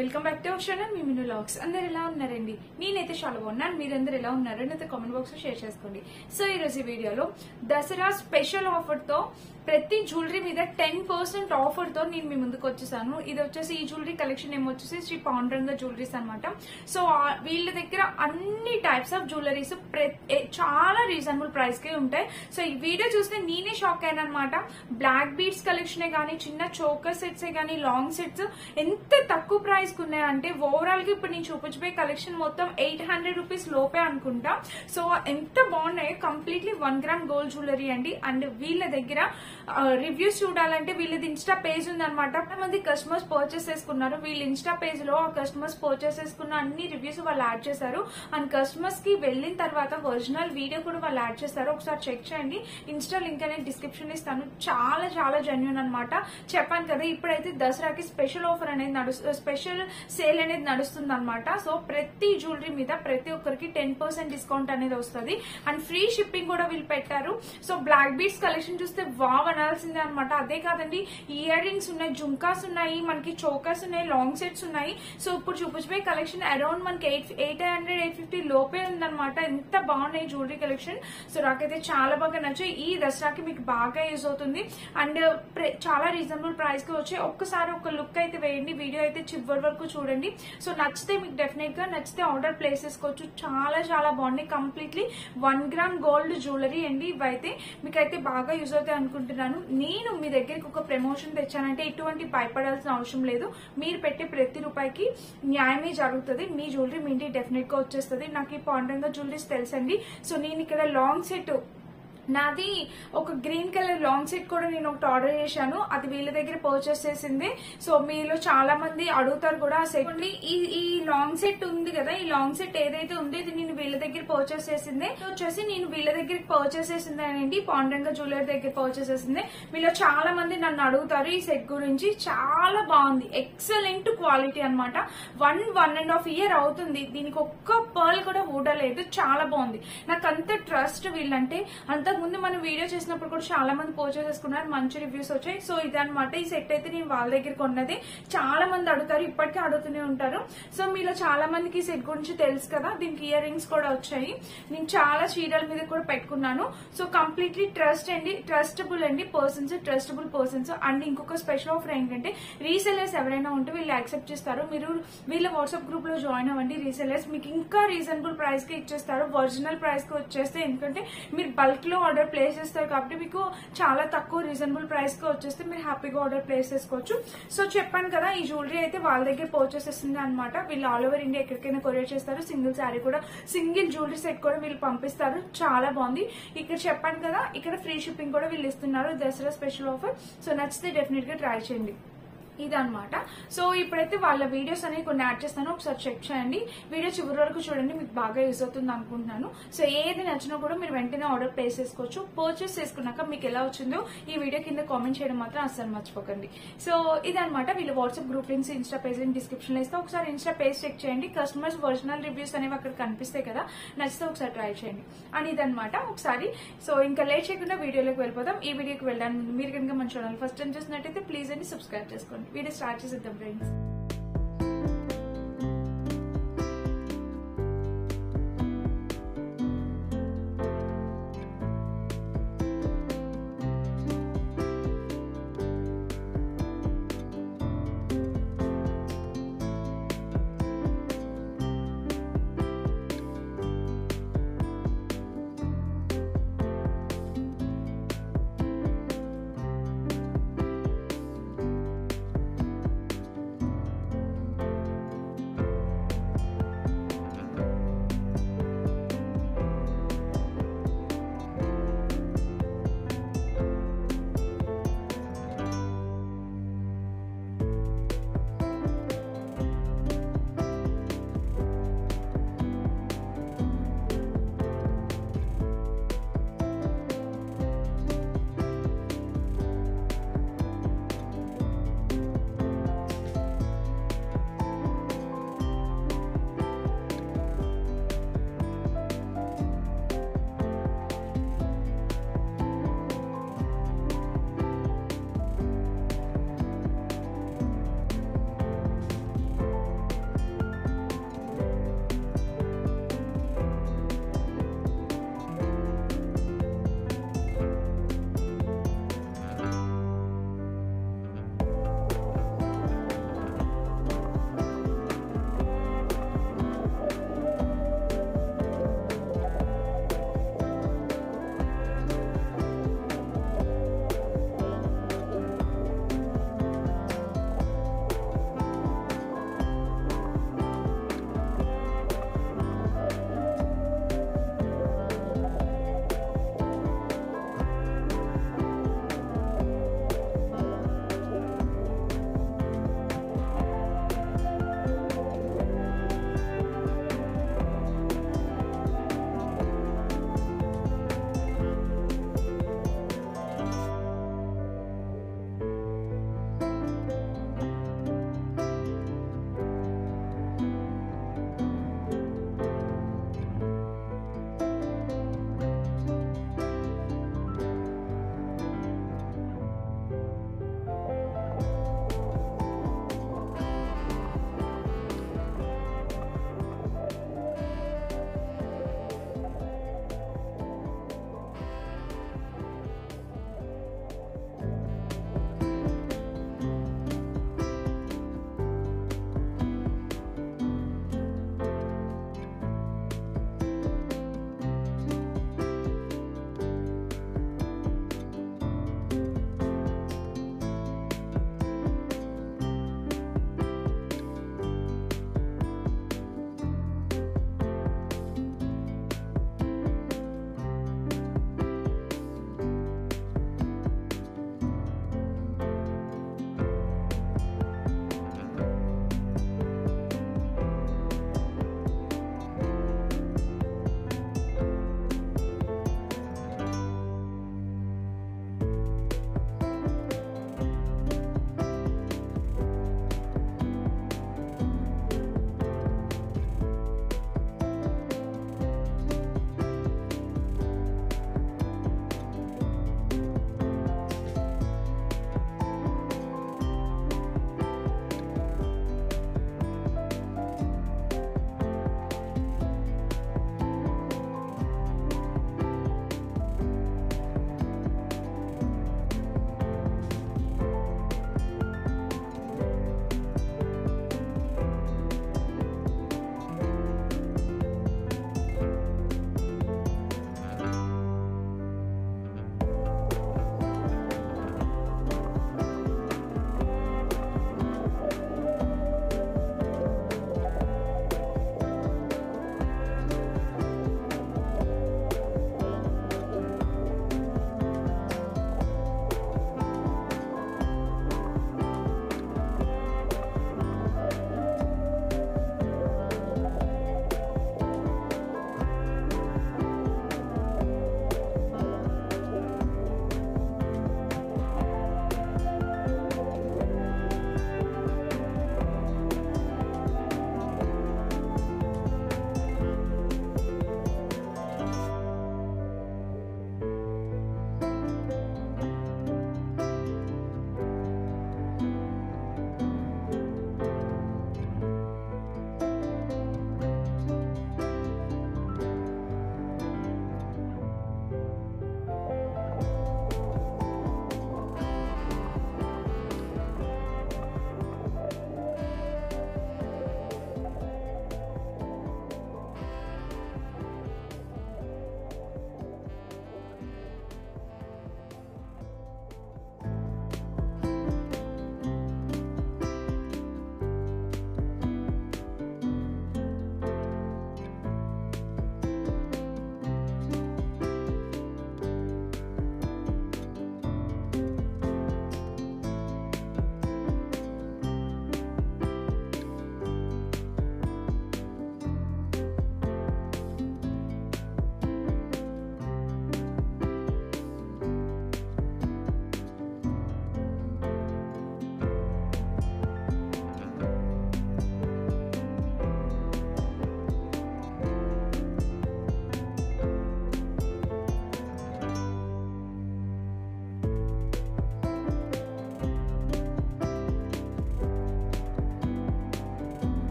Welcome back to our channel మీ Minu vlogs అందరు ఎలా ఉన్నారండి నేనైతే చాలా బాగున్నాను మీరందరూ ఎలా ఉన్నారు నాతో కామెంట్ బాక్స్ లో షేర్ చేసుకోండి సో ఈ రోజు ఈ వీడియోలో దసరా స్పెషల్ ఆఫర్ తో ప్రతి జ్యువెలరీ మీద టెన్ పర్సెంట్ ఆఫర్ తో నేను మీ ముందుకు వచ్చేసాను ఇది వచ్చేసి ఈ జ్యువెలరీ కలెక్షన్ ఏమో వచ్చేసి శ్రీ పాండురంగ జ్యువెలరీస్ అనమాట సో ఆ- వీళ్ళ దగ్గర అన్ని టైప్స్ ఆఫ్ జ్యువెలరీస్ చాలా రీజనబుల్ ప్రైస్ కే ఉంటాయి సో ఈ వీడియో చూస్తే నేనే షాక్ అయ్యాను అనమాట బ్లాక్ బీడ్స్ కలెక్షన్ గానీ చిన్న చోకర్ సెట్స్ గానీ లాంగ్ సెట్స్ ఎంత తక్కువ ప్రైస్ కు ఉన్నాయంటే ఓవరాల్ గా ఇప్పుడు నేను చూపించబోయే కలెక్షన్ మొత్తం ఎయిట్ హండ్రెడ్ రూపీస్ లోపే అనుకుంటా సో ఎంత బాగున్నాయి completely one gram gold jewellery అండి అండ్ వీళ్ళ దగ్గర రివ్యూస్ చూడాలంటే వీళ్ళది ఇన్స్టా పేజ్ ఉందన్నమాట చాలా మంది కస్టమర్స్ పర్చేస్ చేసుకున్నారు వీళ్ళ ఇన్స్టా పేజ్ లో ఆ కస్టమర్స్ పర్చేస్ చేసుకున్న అన్ని రివ్యూస్ వాళ్ళు యాడ్ చేశారు అండ్ కస్టమర్స్ కి వెళ్ళిన తర్వాత ఒరిజినల్ వీడియో కూడా వాళ్ళు యాడ్ చేస్తారు ఒకసారి చెక్ చేయండి ఇన్స్టా లింక్ అనేది డిస్క్రిప్షన్ ఇస్తాను చాలా చాలా జెన్యున్ అన్నమాట చెప్పాను కదా ఇప్పుడైతే దసరాకి స్పెషల్ ఆఫర్ అనేది నడుస్తు స్పెషల్ సేల్ అనేది నడుస్తుంది అనమాట సో ప్రతి జ్యువెలరీ మీద ప్రతి ఒక్కరికి టెన్ పర్సెంట్ డిస్కౌంట్ అనేది వస్తుంది అండ్ ఫ్రీ షిప్పింగ్ కూడా వీళ్ళు పెట్టారు సో బ్లాక్ బీడ్స్ కలెక్షన్ చూస్తే వావ్ అనాల్సిందే అనమాట అదే కాదండి ఇయర్ రింగ్స్ ఉన్నాయి జుంకాస్ ఉన్నాయి మనకి చోకర్స్ ఉన్నాయి లాంగ్ సెట్స్ ఉన్నాయి సో ఇప్పుడు చూపించబోయే కలెక్షన్ అరౌండ్ మనకి eight eight hundred eight fifty లోపే ఉందన్నమాట ఎంత బాగున్నాయి జ్యువెలరీ కలెక్షన్ సో నాకైతే చాలా బాగా నచ్చాయి ఈ దసరాకి మీకు బాగా యూజ్ అవుతుంది అండ్ ప్ర- చాలా రీజనబుల్ ప్రైస్ కి వచ్చాయి ఒక్కసారి ఒక లుక్ అయితే వేయండి వీడియో అయితే చివరి వరకు చూడండి సో నచ్చితే మీకు డెఫినెట్ గా నచ్చితే ఆర్డర్ ప్లేస్ చేసుకోవచ్చు చాలా చాలా బాగున్నాయి completely one gram gold jewellery అండి ఇవైతే మీకైతే బాగా యూజ్ అవుతాయి అనుకుంటున్నాను నేను మీ దగ్గరికి ఒక ప్రమోషన్ తెచ్చానంటే ఎటువంటి భయపడాల్సిన అవసరం లేదు మీరు పెట్టే ప్రతి రూపాయికి న్యాయమే జరుగుతుంది మీ జ్యువెలరీ మీ ఇంటికి డెఫినెట్ గా వచ్చేస్తుంది నాకు ఈ పాండంగా జ్యువెలరీస్ తెలుసండి సో నేను ఇక్కడ లాంగ్ సెట్ నాది ఒక గ్రీన్ కలర్ లాంగ్ సెట్ కూడా నేను ఒకటి ఆర్డర్ చేశాను అది వీళ్ళ దగ్గర పర్చేస్ చేసింది సో మీలో చాలా మంది అడుగుతారు కూడా ఆ సెట్ ని. ఈ ఈ లాంగ్ సెట్ ఉంది కదా ఈ లాంగ్ సెట్ ఏదైతే ఉందో ఇది నేను వీళ్ళ దగ్గర పర్చేస్ చేసింది ఇది వచ్చేసి నేను వీళ్ళ దగ్గర పర్చేస్ చేసింది అండి పాండంగా జ్యువెలరీ దగ్గర పర్చేస్ చేసింది మీలో చాలా మంది నన్ను అడుగుతారు ఈ సెట్ గురించి చాలా బాగుంది ఎక్సలెంట్ క్వాలిటీ అన్నమాట one one and half year అవుతుంది దీనికి ఒక్క పర్ల్ కూడా ఊడలేదు చాలా బాగుంది నాకు అంత ట్రస్ట్ వీళ్ళంటే అంతకుముందు మనం వీడియో చేసినప్పుడు కూడా చాలా మంది పర్చేస్ చేసుకున్నారు మంచి రివ్యూస్ వచ్చాయి సో ఇదన్నమాట ఈ సెట్ అయితే నేను వాళ్ళ దగ్గర కొన్నది చాలా మంది అడుగుతారు ఇప్పటికీ అడుగుతూనే ఉంటారు సో మీలో చాలా మందికి ఈ సెట్ గురించి తెలుసు కదా దీనికి ఇయర్ రింగ్స్ కూడా వచ్చాయి నేను చాలా చీరల మీద కూడా పెట్టుకున్నాను సో కంప్లీట్లీ ట్రస్ట్ అండి ట్రస్టబుల్ అండి పర్సన్స్ ట్రస్టబుల్ పర్సన్స్ అండ్ ఇంకొక స్పెషల్ ఆఫర్ ఏంటంటే రీసెలర్స్ ఎవరైనా ఉంటే వీళ్ళు యాక్సెప్ట్ చేస్తారు మీరు వీళ్ళ వాట్సాప్ గ్రూప్ లో జాయిన్ అవ్వండి రీసెలర్స్ మీకు ఇంకా రీజనబుల్ ప్రైస్ కి ఇచ్చేస్తారు ఒరిజినల్ ప్రైస్ కి వచ్చేస్తే ఎందుకంటే మీరు బల్క్ లో ఆర్డర్ ప్లేస్ చేస్తారు కాబట్టి మీకు చాలా తక్కువ రీజనబుల్ ప్రైస్ కి వచ్చేస్తే మీరు హ్యాపీగా ఆర్డర్ ప్లేస్ చేసుకోవచ్చు సో చెప్పాను కదా ఈ జ్యువెలరీ అయితే వాళ్ళ దగ్గర పర్చేస్ చేస్తుంది అనమాట వీళ్ళు ఆల్ ఓవర్ ఇండియా ఎక్కడికైనా కొరియర్ చేస్తారు సింగిల్ శారీ కూడా సింగిల్ జ్యువెలరీ సెట్ కూడా వీళ్ళు పంపిస్తారు చాలా బాగుంది ఇక్కడ చెప్పాను కదా ఇక్కడ ఫ్రీ షిప్పింగ్ కూడా వీళ్ళు ఇస్తున్నారు దసరా స్పెషల్ ఆఫర్ సో నచ్చితే డెఫినెట్ గా ట్రై చేయండి ఇదన్నమాట సో ఇప్పుడైతే వాళ్ళ వీడియోస్ అనేవి కొన్ని యాడ్ చేస్తాను ఒకసారి చెక్ చేయండి వీడియో చివరి వరకు చూడండి మీకు బాగా యూజ్ అవుతుంది అనుకుంటున్నాను సో ఏది నచ్చినా కూడా మీరు వెంటనే ఆర్డర్ ప్లేస్ చేసుకోవచ్చు పర్చేస్ చేసుకున్నాక మీకు ఎలా వచ్చిందో ఈ వీడియో కింద కామెంట్ చేయడం మాత్రం అస్సలు మర్చిపోకండి సో ఇదన్నమాట వీళ్ళ WhatsApp group links insta page description లో ఇస్తే ఒకసారి ఇన్స్టా పేజ్ చెక్ చేయండి కస్టమర్స్ ఒరిజినల్ రివ్యూస్ అనేవి అక్కడ కనిపిస్తాయి కదా నచ్చితే ఒకసారి ట్రై చేయండి అని ఇదన్నమాట ఒకసారి సో ఇంకా లేట్ చేయకుండా వీడియోలోకి వెళ్ళిపోదాం ఈ వీడియోకి వెళ్ళడానికి ముందు మీరు కనుక మన ఛానల్ ఫస్ట్ టైం చూసినట్టయితే ప్లీజ్ అని సబ్స్క్రైబ్ చేసుకోండి వీడియో స్టార్ట్ చేసేద్దాం ఫ్రెండ్స్